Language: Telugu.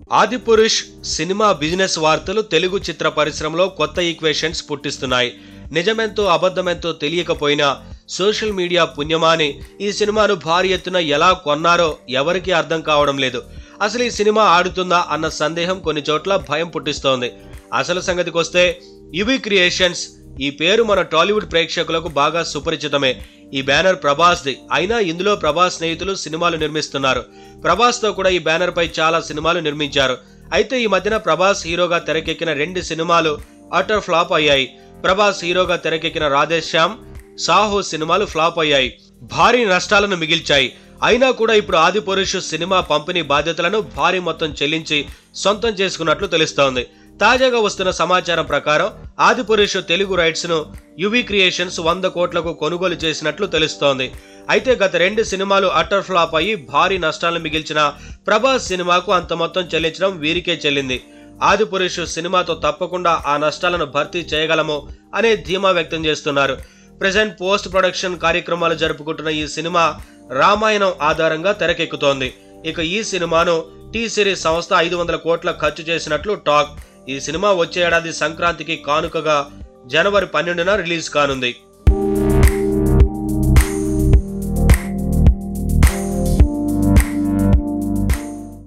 ఆదిపురుష్ సినిమా బిజినెస్ వార్తలు తెలుగు చిత్ర పరిశ్రమలో కొత్త ఈక్వేషన్స్ పుట్టిస్తున్నాయి నిజమెంతో అబద్ధమెంతో తెలియకపోయినా సోషల్ మీడియా పుణ్యమాని ఈ సినిమాను భారీ ఎత్తున ఎలా కొన్నారో ఎవరికీ అర్థం కావడం లేదు అసలు ఈ సినిమా ఆడుతుందా అన్న సందేహం కొన్ని చోట్ల భయం పుట్టిస్తోంది అసలు సంగతికొస్తే యువి క్రియేషన్స్ ఈ పేరు మన టాలీవుడ్ ప్రేక్షకులకు బాగా సుపరిచితమే ఈ బ్యానర్ ప్రభాస్ది అయినా ఇందులో ప్రభాస్ స్నేహితులు సినిమాలు నిర్మిస్తున్నారు ప్రభాస్ తో కూడా ఈ బ్యానర్ పై చాలా సినిమాలు నిర్మించారు అయితే ఈ మధ్యన ప్రభాస్ హీరోగా తెరకెక్కిన రెండు సినిమాలు అటర్ ఫ్లాప్ అయ్యాయి ప్రభాస్ హీరోగా తెరకెక్కిన రాధేశ్యామ్ సాహో సినిమాలు ఫ్లాప్ అయ్యాయి భారీ నష్టాలను మిగిల్చాయి అయినా కూడా ఇప్పుడు ఆదిపురుషు సినిమా పంపిణీ బాధ్యతలను భారీ మొత్తం చెల్లించి సొంతం చేసుకున్నట్లు తెలుస్తోంది తాజాగా వస్తున్న సమాచారం ప్రకారం ఆదిపురుషు తెలుగు రైట్స్ ను యువి క్రియేషన్స్ వంద కోట్లకు కొనుగోలు చేసినట్లు తెలుస్తోంది అయితే గత రెండు సినిమాలు అటర్ ఫ్లాప్ అయ్యి భారీ నష్టాలను మిగిల్చిన ప్రభాస్ సినిమాకు అంత మొత్తం చెల్లించడం వీరికే చెల్లింది ఆదిపురుషు సినిమాతో తప్పకుండా ఆ నష్టాలను భర్తీ చేయగలము అనే ధీమా వ్యక్తం చేస్తున్నారు ప్రజెంట్ పోస్ట్ ప్రొడక్షన్ కార్యక్రమాలు జరుపుకుంటున్న ఈ సినిమా రామాయణం ఆధారంగా తెరకెక్కుతోంది ఇక ఈ సినిమాను టీ సిరీస్ సంస్థ ఐదు వందల కోట్ల ఖర్చు చేసినట్లు టాక్ ఈ సినిమా వచ్చే ఏడాది సంక్రాంతికి కానుకగా జనవరి పన్నెండున రిలీజ్ కానుంది